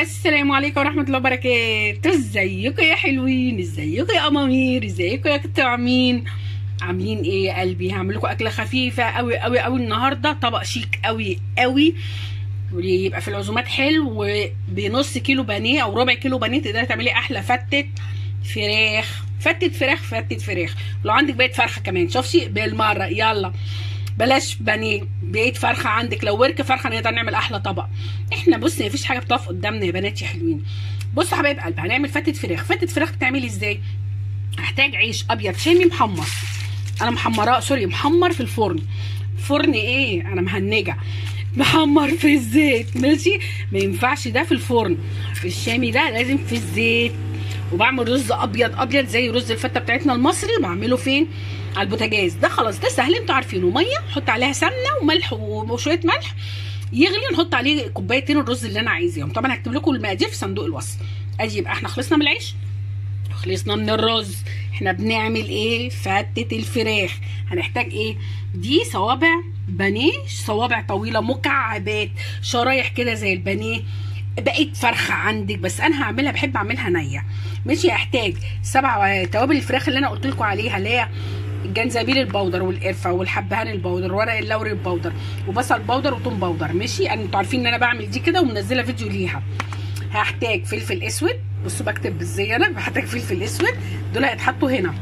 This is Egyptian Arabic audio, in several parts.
السلام عليكم ورحمة الله وبركاته ازيكم يا حلوين ازيكم يا امامير ازيكم يا طعمين عاملين ايه يا قلبي هعمل لكم اكله خفيفه قوي قوي قوي النهارده طبق شيك قوي قوي يبقى في العزومات حلو وبنص كيلو بانيه او ربع كيلو بانيه تقدري تعملي احلى فتة فراخ فتة فراخ فتة فراخ لو عندك بقيت فرخه كمان شوفي بالمره يلا بلاش بانيه بقيت فرخه عندك لو ورك فرخه نقدر نعمل احلى طبق احنا بصي مفيش حاجه بتقف قدامنا يا بنات يا حلوين بصوا حبايب قلبي هنعمل فتة فراخ فتة فراخ بتعملي ازاي هحتاج عيش ابيض شامي محمر انا محمراه سوري محمر في الفرن فرن ايه انا مهنجه محمر في الزيت ماشي ما ينفعش ده في الفرن الشامي ده لازم في الزيت وبعمل رز ابيض ابيض زي رز الفته بتاعتنا المصري بعمله فين على البوتاجاز ده خلاص ده سهل انتوا عارفينه ميه نحط عليها سمنه وملح وشويه ملح يغلي نحط عليه كوبايتين الرز اللي انا عايزاهم طبعا هكتب لكم المقادير في صندوق الوصف ادي يبقى احنا خلصنا من العيش خلصنا من الرز احنا بنعمل ايه فتة الفراخ هنحتاج ايه دي صوابع بانيه صوابع طويله مكعبات شرايح كده زي البانيه بقيت فرخه عندك بس انا هعملها بحب اعملها نيه ماشي هحتاج سبع توابل الفراخ اللي انا قلت لكم عليها اللي هي الجنزبيل البودر والقرفه والحبهان البودر ورق اللوري البودر وبصل بودر وتوم بودر ماشي انا انتوا عارفين ان انا بعمل دي كده ومنزله فيديو ليها هحتاج فلفل اسود بصوا بكتب بالزي انا هحتاج فلفل اسود دول هيتحطوا هنا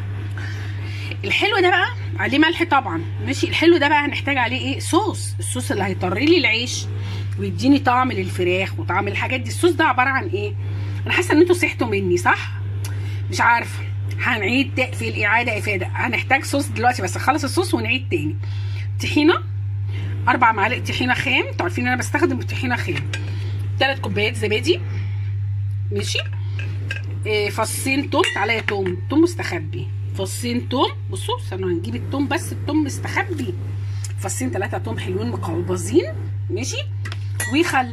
الحلو ده بقى عليه ملح طبعا ماشي الحلو ده بقى هنحتاج عليه ايه صوص الصوص اللي هيطري لي العيش ويديني طعم للفراخ وطعم الحاجات دي الصوص ده عباره عن ايه انا حاسه ان انتوا صحتوا مني صح مش عارفه هنعيد في الاعاده افاده هنحتاج صوص دلوقتي بس اخلص الصوص ونعيد تاني طحينه اربع معالق طحينه خام انتوا عارفين ان انا بستخدم طحينه خام ثلاث كوبايات زبادي ماشي إيه فصين توم تعالى يا توم توم مستخبي فصين توم بصوا استنوا هنجيب التوم بس التوم مستخبي فصين ثلاثه توم حلوين مقلبظين ماشي وخل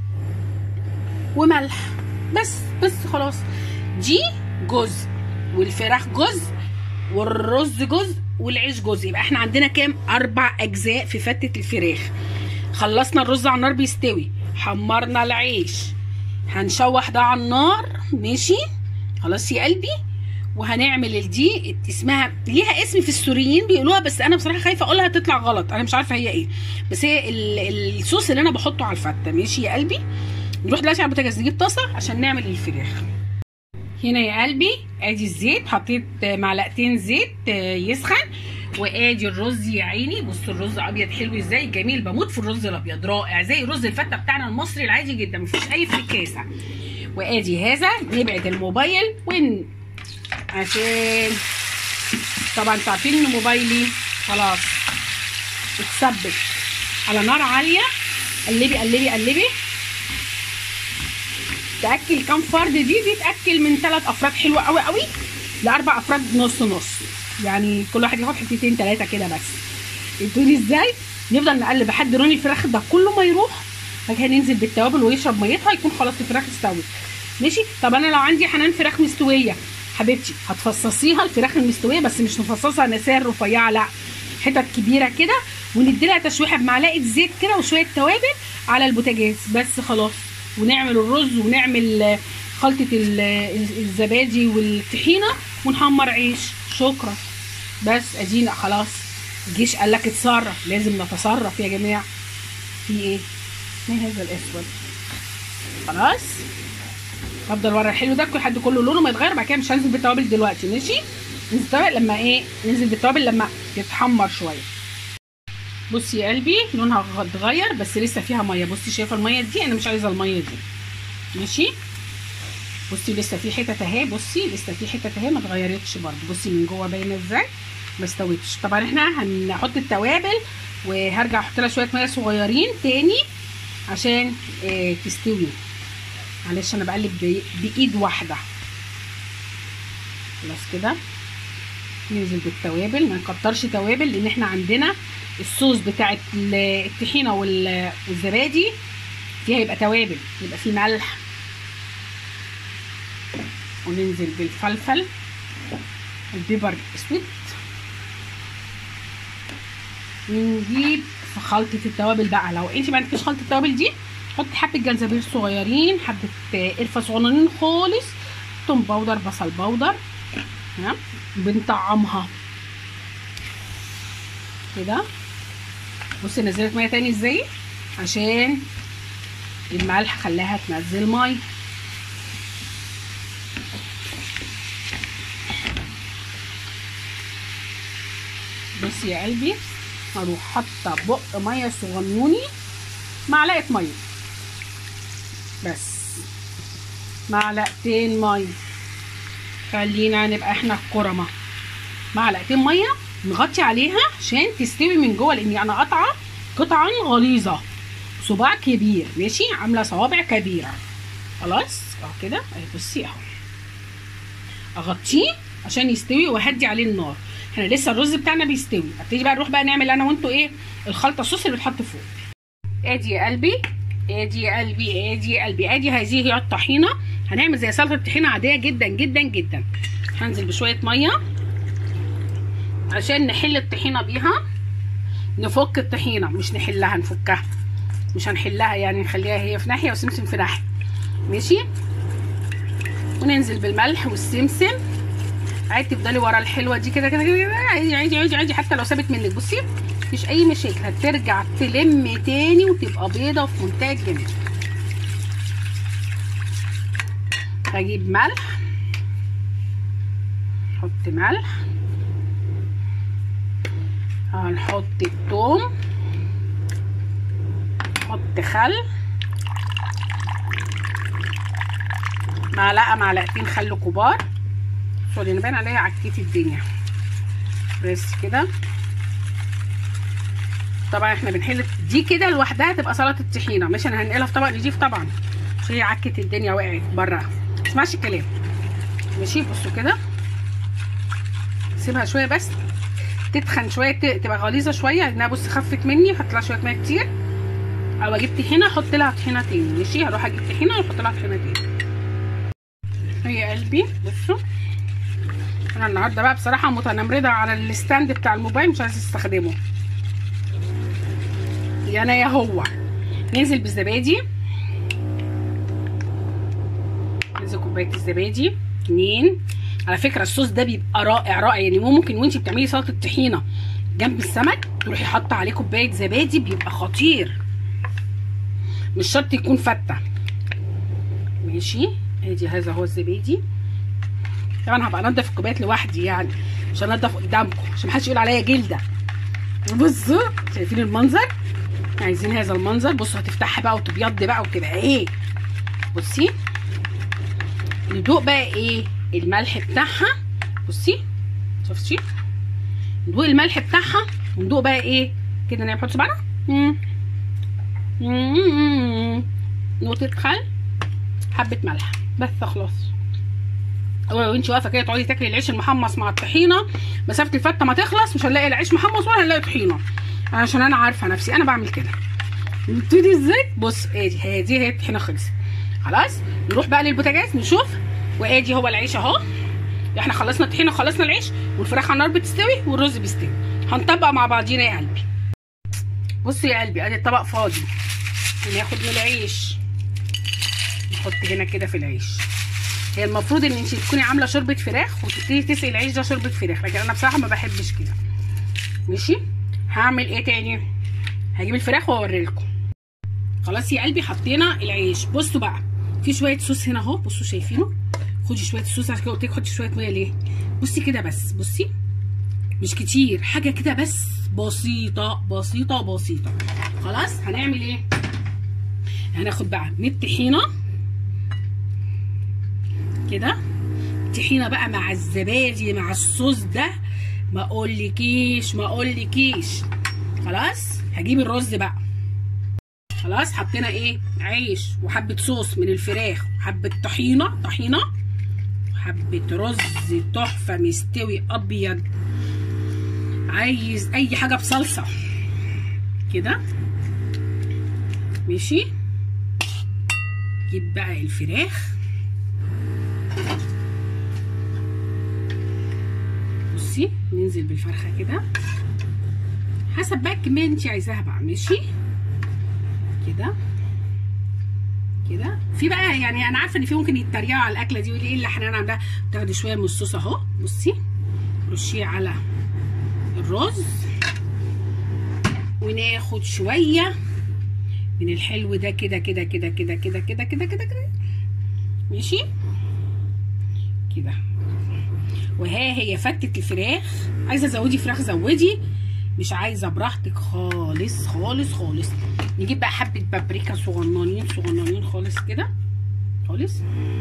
وملح بس بس خلاص دي جزء والفراخ جزء والرز جزء والعيش جزء يبقى احنا عندنا كام اربع اجزاء في فتة الفراخ خلصنا الرز على النار بيستوي حمرنا العيش هنشوح ده على النار ماشي خلاص يا قلبي وهنعمل الدي اسمها ليها اسم في السوريين بيقولوها بس انا بصراحه خايفه اقولها تطلع غلط انا مش عارفه هي ايه بس هي الصوص اللي انا بحطه على الفته ماشي يا قلبي نروح دلوقتي على البوتاجاز نجيب طاسه عشان نعمل الفراخ هنا يا قلبي ادي الزيت حطيت معلقتين زيت يسخن وادي الرز يا عيني بصوا الرز ابيض حلو ازاي جميل بموت في الرز الابيض رائع زي رز الفته بتاعنا المصري العادي جدا مفيش اي افتكاسه وادي هذا نبعد الموبايل ون عشان طبعا انتوا عارفين ان موبايلي خلاص اتثبت على نار عاليه قلبي قلبي قلبي تاكل كام فرد دي دي تاكل من ثلاث افراد حلوه قوي قوي لاربع افراد نص نص يعني كل واحد ياخد حتتين ثلاثه كده بس انتوا ازاي نفضل نقلب لحد لون الفراخ ده كله ما يروح بعد كده ننزل بالتوابل ويشرب ميتها يكون خلاص الفراخ استوت ماشي طب انا لو عندي حنان فراخ مستويه حبيبتي هتفصصيها الفراخ المستويه بس مش نفصصها نسار رفيعه لا حتت كبيره كده وندي لها تشويحه بمعلقه زيت كده وشويه توابل على البوتاجاز بس خلاص ونعمل الرز ونعمل خلطه الزبادي والطحينه ونحمر عيش شكرا بس ادينا خلاص الجيش قال لك اتصرف لازم نتصرف يا جماعه في ايه ما هذا الاسود خلاص هفضل ورا الحلو ده كل حد كله لونه ما يتغير بعد كده مش هنزل بالتوابل دلوقتي ماشي ننزل بالتوابل لما ايه ننزل بالتوابل لما يتحمر شويه بصي يا قلبي لونها اتغير بس لسه فيها ميه بصي شايفه الميه دي انا مش عايزه الميه دي ماشي بصي لسه في حتت اهي بصي لسه في حتت اهي ما اتغيرتش برده بصي من جوه باينه ازاي ما استوتش طبعا احنا هنحط التوابل وهرجع احط لها شويه ميه صغيرين تاني عشان اه تستوي معلش انا بقلب بايد واحده خلاص كده ننزل بالتوابل ما نكترش توابل لان احنا عندنا الصوص بتاع الطحينه والزبادي فيها يبقى توابل يبقى فيه ملح وننزل بالفلفل البيبر الاسود ونجيب في خلطه التوابل بقى لو انت ما عندكيش خلطه التوابل دي حط حبه جنزبيل صغيرين حبه قرفه صغننين خالص توم باودر بصل باودر تمام بنطعمها كده بصي نزلت ميه تاني ازاي عشان الملح خلاها تنزل ميه بصي يا قلبي هروح حاطه بق ميه صغنوني معلقه ميه بس معلقتين ميه خلينا نبقى احنا الكرمه معلقتين ميه نغطي عليها عشان تستوي من جوه لاني انا قطعه قطعا غليظه صباع كبير ماشي عامله صوابع كبيره خلاص اهو كده اهي بصي اهو اغطيه عشان يستوي واهدي عليه النار احنا لسه الرز بتاعنا بيستوي ابتدي بقى نروح بقى نعمل انا وانتوا ايه الخلطه الصوص اللي بتحط فوق ادي يا قلبي ادي يا قلبي ادي يا قلبي ادي هذه هي الطحينه هنعمل زي سلطه الطحينه عاديه جدا جدا جدا هنزل بشويه ميه عشان نحل الطحينه بيها نفك الطحينه مش نحلها نفكها مش هنحلها يعني نخليها هي في ناحيه وسمسم في ناحيه ماشي وننزل بالملح والسمسم عادي تفضلي ورا الحلوه دي كده كده كده عادي عادي عادي عادي حتى لو سابت منك بصي مفيش اي مشاكل هترجع تلم تاني وتبقى بيضه وفي منتهى الجمال هجيب ملح نحط ملح هنحط الثوم نحط خل معلقه معلقتين خل كبار سوري نبان عليها عكيت الدنيا بس كده طبعا احنا بنحل دي كده لوحدها تبقى سلطه الطحينه مش انا هنقلها في طبق نضيف طبعا عشان هي عكت الدنيا وقعت بره ما تسمعش الكلام ماشي بصوا كده سيبها شويه بس تتخن شويه تبقى غليظه شويه لانها بص خفت مني هحط لها شويه ميه كتير او اجيب طحينه احط لها طحينه تاني ماشي هروح اجيب طحينه واحط لها طحينه تاني هي قلبي بصوا انا النهارده بقى بصراحه متنمرده على الستاند بتاع الموبايل مش عايزه استخدمه يا انا يا هو ننزل بالزبادي ننزل كوبايه الزبادي اتنين على فكره الصوص ده بيبقى رائع رائع يعني ممكن وانت بتعملي سلطه طحينه جنب السمك تروحي حاطه عليه كوبايه زبادي بيبقى خطير مش شرط يكون فته ماشي ادي هذا هو الزبادي طبعا هبقى انضف الكوبايات لوحدي يعني مش هنضف قدامكم عشان محدش يقول عليا جلده بصوا شايفين المنظر عايزين هذا المنظر بصوا هتفتحها بقى وتبيض بقى وتبقى ايه بصي ندوق بقى ايه الملح بتاعها بصي شفتي ندوق الملح بتاعها وندوق بقى ايه كده نعمل نحط صباعنا نقطه خل حبه ملح بس خلاص لو انت واقفه كده تقعدي تاكلي العيش المحمص مع الطحينه مسافه الفته ما تخلص مش هنلاقي العيش محمص ولا هنلاقي طحينه عشان انا عارفه نفسي انا بعمل كده نبتدي ازاي بص ادي هي دي هي الطحينه خلصت خلاص نروح بقى للبوتاجاز نشوف وادي هو العيش اهو احنا خلصنا الطحينه خلصنا العيش والفراخ على النار بتستوي والرز بيستوي هنطبق مع بعضينا يا قلبي بصي يا قلبي ادي الطبق فاضي هناخد من العيش نحط هنا كده في العيش هي المفروض ان انت تكوني عامله شوربه فراخ وتبتدي تسقي العيش ده شوربه فراخ لكن انا بصراحه ما بحبش كده ماشي هعمل ايه تاني هجيب الفراخ واوري لكم خلاص يا قلبي حطينا العيش بصوا بقى في شويه صوص هنا اهو بصوا شايفينه خدي شويه الصوص عشان كده قلت لك حطي شويه ميه ليه بصي كده بس بصي مش كتير حاجه كده بس بسيطه بسيطه بسيطه خلاص هنعمل ايه هناخد بقى من الطحينه كده طحينه بقى مع الزبادي مع الصوص ده ما اقولكيش ما اقولكيش خلاص هجيب الرز بقى خلاص حطينا ايه عيش وحبه صوص من الفراخ وحبه طحينه طحينه وحبه رز تحفه مستوي ابيض عايز اي حاجه بصلصه كده ماشي جيب بقى الفراخ بصي ننزل بالفرخه كده حسب بقى الكميه اللي انت عايزاها بقى ماشي كده كده في بقى يعني انا عارفه ان في ممكن يتريقوا على الاكله دي ويقولوا ايه اللي حنان عاملاها تاخدي شويه من الصوص اهو بصي رشيه على الرز وناخد شويه من الحلو ده كده كده كده كده كده كده كده كده كده ماشي كده وها هي فتة الفراخ عايزه تزودي فراخ زودي مش عايزه براحتك خالص خالص خالص نجيب بقى حبه بابريكا صغننين صغننين خالص كده خالص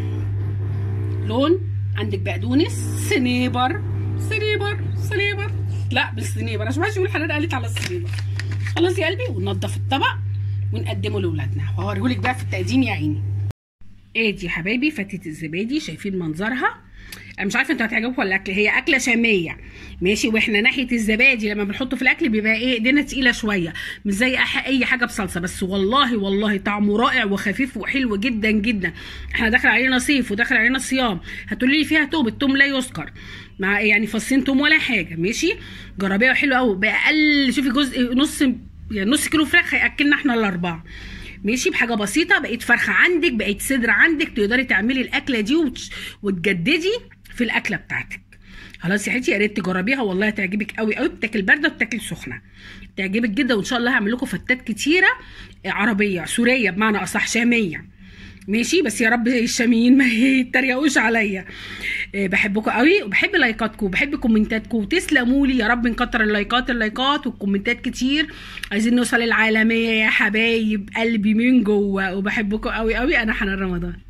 لون عندك بقدونس سنيبر سنيبر سنيبر لا بالسنيبر عشان ما يقول حنان قالت على السنيبر خلاص يا قلبي وننضف الطبق ونقدمه لاولادنا وهوريهولك بقى في التقديم يا عيني ايه دي يا حبايبي فتة الزبادي شايفين منظرها انا مش عارفه انتوا هتعجبكم ولا الاكل هي اكله شاميه ماشي واحنا ناحيه الزبادي لما بنحطه في الاكل بيبقى ايه ايدينا تقيله شويه مش زي أح- اي حاجه بصلصه بس والله والله طعمه رائع وخفيف وحلو جدا جدا احنا داخل علينا صيف وداخل علينا صيام هتقولي لي فيها توم التوم لا يذكر مع يعني فصين توم ولا حاجه ماشي جربيها حلو قوي باقل شوفي جزء نص يعني نص كيلو فراخ هياكلنا احنا الاربعه ماشي بحاجه بسيطه بقيت فرخه عندك بقيت صدر عندك تقدري تعملي الاكله دي وتش- وتجددي في الاكله بتاعتك خلاص يا حياتي يا ريت تجربيها والله هتعجبك قوي قوي بتاكل بارده وبتاكل سخنه تعجبك جدا وان شاء الله هعمل لكم فتات كتيره عربيه سوريه بمعنى اصح شاميه ماشي بس يا رب الشاميين ما يتريقوش عليا آه، بحبكم قوي وبحب لايكاتكم وبحب كومنتاتكم وتسلموا لي يا رب نكتر اللايكات اللايكات والكومنتات كتير عايزين نوصل العالميه يا حبايب قلبي من جوه وبحبكم قوي قوي انا حنان رمضان